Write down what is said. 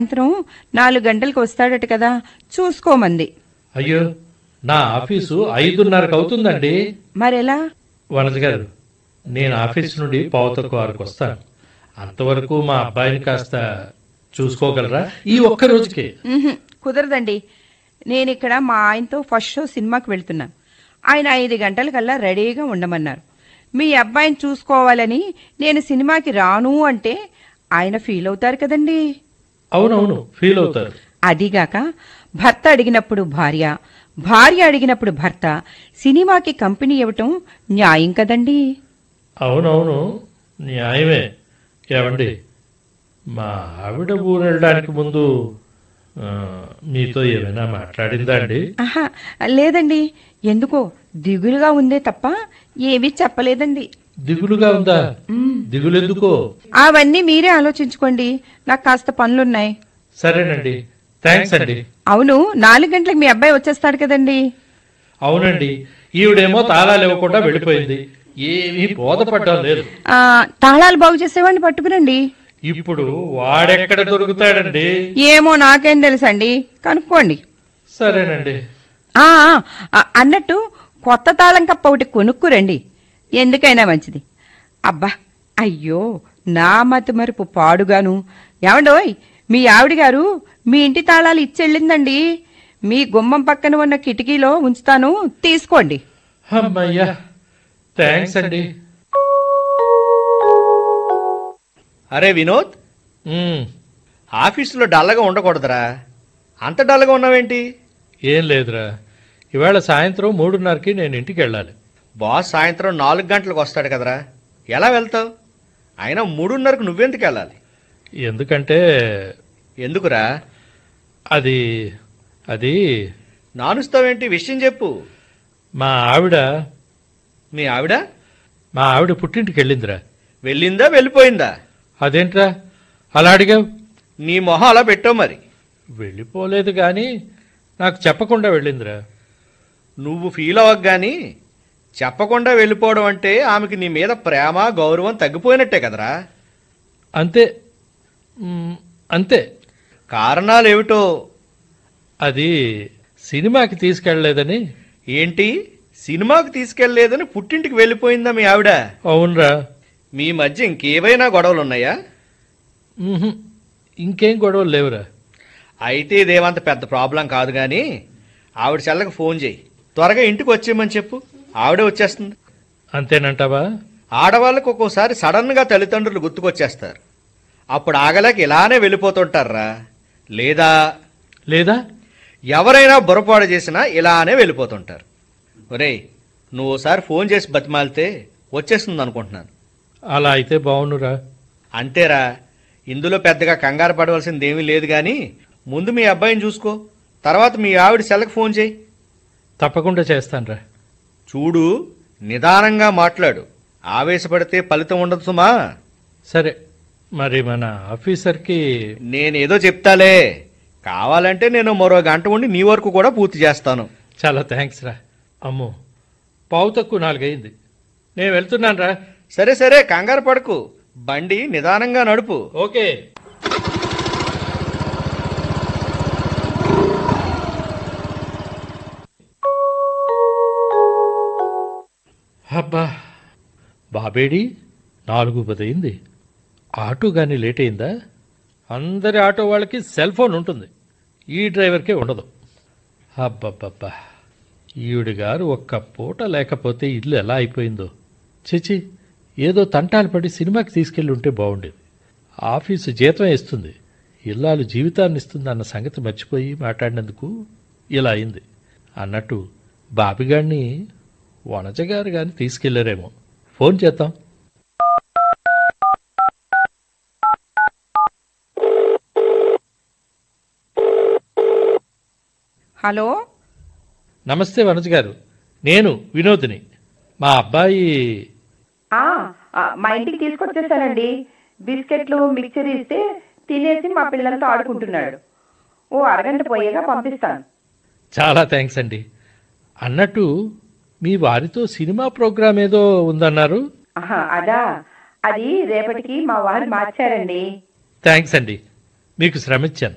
సాయంత్రం నాలుగు గంటలకు వస్తాడట కదా చూసుకోమంది అయ్యో నా ఆఫీసు ఐదున్నరకు అవుతుందండి మరెలా వనజ గారు నేను ఆఫీస్ నుండి పావుతకు ఆరుకు వస్తాను అంతవరకు మా అబ్బాయిని కాస్త చూసుకోగలరా ఈ ఒక్క రోజుకే ఉహుం, కుదరదండి నేను ఇక్కడ మా ఆయనతో ఫస్ట్ షో సినిమాకి వెళ్తున్నాను ఆయన ఐదు గంటలకల్లా రెడీగా ఉండమన్నారు మీ అబ్బాయిని చూసుకోవాలని నేను సినిమాకి రాను అంటే ఆయన ఫీల్ అవుతారు కదండి అవునవును ఫీల్ అవుతారు అదిగాక భర్త అడిగినప్పుడు భార్య భార్య అడిగినప్పుడు భర్త సినిమాకి కంపెనీ ఇవ్వటం న్యాయం కదండి అవునవును న్యాయమే ఏమండి మా ఆవిడ ఊరు వెళ్ళడానికి ముందు ఆ, మీతో ఏమైనా మాట్లాడిందా అండి ఆహా లేదండి ఎందుకో దిగులుగా ఉందే తప్ప ఏమీ చెప్పలేదండి దిగులుగా ఉందా దిగులెందుకో అవన్నీ మీరే ఆలోచించుకోండి నాకు కాస్త పనులున్నాయి సరేనండి థ్యాంక్స్ అండి అవును నాలుగు గంటలకు మీ అబ్బాయి వచ్చేస్తాడు కదండి అవునండి ఈవిడేమో తాళాలు ఇవ్వకుండా వెళ్ళిపోయింది ఏమీ బోధపడ్డం లేదు ఆ, తాళాలు బాగు చేసేవాడిని పట్టుకురండి ఇప్పుడు వాడెక్కడ దొరుకుతాడండి ఏమో నాకేం తెలుసండి కనుక్కోండి సరేనండి ఆ ఆ, అన్నట్టు కొత్త తాళం కప్ప ఒకటి కొనుక్కురండి ఎందుకైనా మంచిది అబ్బా అయ్యో నా మతి మరుపు పాడుగాను ఏమండోయ్ మీ ఆవిడ గారు మీ ఇంటి తాళాలు ఇచ్చెళ్ళిందండి మీ గుమ్మం పక్కన ఉన్న కిటికీలో ఉంచుతాను తీసుకోండి అమ్మయ్యా థ్యాంక్స్ అండి అరే వినోద్ ఉమ్, ఆఫీసులో డల్లగా ఉండకూడదురా అంత డల్లగా ఉన్నావేంటి ఏం లేదురా ఇవాళ సాయంత్రం మూడున్నరకి నేను ఇంటికి వెళ్ళాలి బాస్ సాయంత్రం నాలుగు గంటలకు వస్తాడు కదరా ఎలా వెళ్తావు అయినా మూడున్నరకు నువ్వెందుకు వెళ్ళాలి ఎందుకంటే ఎందుకురా అది అది నానుస్తావేంటి విషయం చెప్పు మా ఆవిడ మీ ఆవిడ మా ఆవిడ పుట్టింటికి వెళ్ళిందిరా వెళ్ళిందా వెళ్ళిపోయిందా అదేంట్రా అలా అడిగావు నీ మొహం అలా పెట్టావు మరి వెళ్ళిపోలేదు కానీ నాకు చెప్పకుండా వెళ్ళిందిరా నువ్వు ఫీల్ అవ్వక గాని చెప్పకుండా వెళ్ళిపోవడం అంటే ఆమెకి నీ మీద ప్రేమ గౌరవం తగ్గిపోయినట్టే కదరా అంతే మ్, అంతే కారణాలు ఏమిటో అది సినిమాకి తీసుకెళ్ళలేదని ఏంటి సినిమాకు తీసుకెళ్లేదని పుట్టింటికి వెళ్ళిపోయిందా మీ ఆవిడ అవునరా మీ మధ్య ఇంకేవైనా గొడవలు ఉన్నాయా మ్హూ. ఇంకేం గొడవలు లేవురా అయితే ఇదేమంత పెద్ద ప్రాబ్లం కాదు కానీ ఆవిడ చెల్లకి ఫోన్ చేయి త్వరగా ఇంటికి వచ్చేయమని చెప్పు ఆవిడే వచ్చేస్తుంది అంతేనంటావా ఆడవాళ్ళకు ఒక్కోసారి సడన్గా తల్లిదండ్రులు గుర్తుకొచ్చేస్తారు అప్పుడు ఆగలేక ఇలానే వెళ్ళిపోతుంటారా లేదా లేదా ఎవరైనా బుర్రపాడు చేసినా ఇలానే వెళ్ళిపోతుంటారు ఒరేయ్ నువ్వు ఓసారి ఫోన్ చేసి బతిమాలితే వచ్చేస్తుంది అనుకుంటున్నాను అలా అయితే బావునురా అంతేరా ఇందులో పెద్దగా కంగారు పడవలసింది ఏమీ లేదు కానీ ముందు మీ అబ్బాయిని చూసుకో తర్వాత మీ ఆవిడ సెల్లకు ఫోన్ చేయి తప్పకుండా చేస్తానురా చూడు నిదానంగా మాట్లాడు ఆవేశపడితే ఫలితం ఉండదు సుమా సరే మరి మన ఆఫీసర్కి నేనేదో చెప్తాలే కావాలంటే నేను మరో గంట ఉండి నీ వరకు కూడా పూర్తి చేస్తాను చాలా థ్యాంక్స్ రా అమ్మో పావు తక్కువ నాలుగైంది నేను వెళ్తున్నాను రా సరే సరే కంగారు పడకు బండి నిదానంగా నడుపు ఓకే అబ్బా బాబేడి నాలుగు పదయింది ఆటో కానీ లేట్ అయిందా అందరి ఆటో వాళ్ళకి సెల్ ఫోన్ ఉంటుంది ఈ డ్రైవర్కే ఉండదు అబ్బబ్బబ్బా ఈవిడ గారు ఒక్క పూట లేకపోతే ఇల్లు ఎలా అయిపోయిందో చిచి ఏదో తంటాలు పడి సినిమాకి తీసుకెళ్ళి ఉంటే బాగుండేది ఆఫీసు జీతం ఇస్తుంది ఇల్లాలు జీవితాన్ని ఇస్తుంది అన్న సంగతి మర్చిపోయి మాట్లాడినందుకు ఇలా అయింది అన్నట్టు బాబిగాడిని వనజగారు కానీ తీసుకెళ్లారేమో ఫోన్ చేద్దాం హలో నమస్తే వనజ గారు నేను వినోద్ని మా అబ్బాయి ఆ, ఆ, మా ఇంటికి తీసుకొచ్చేసానండి బిస్కెట్లు మిక్చర్ ఇస్తే తినేసి మా పిల్లలతో ఆడుకుంటున్నాడు ఓ అరగంట పోయేగా పంపిస్తాను చాలా థ్యాంక్స్ అండి అన్నట్టు మీ వారితో సినిమా ప్రోగ్రామ్ ఏదో ఉందన్నారు ఆహా, అదా అది రేపటికి మా వారు మార్చారండి థ్యాంక్స్ అండి మీకు శ్రమించాను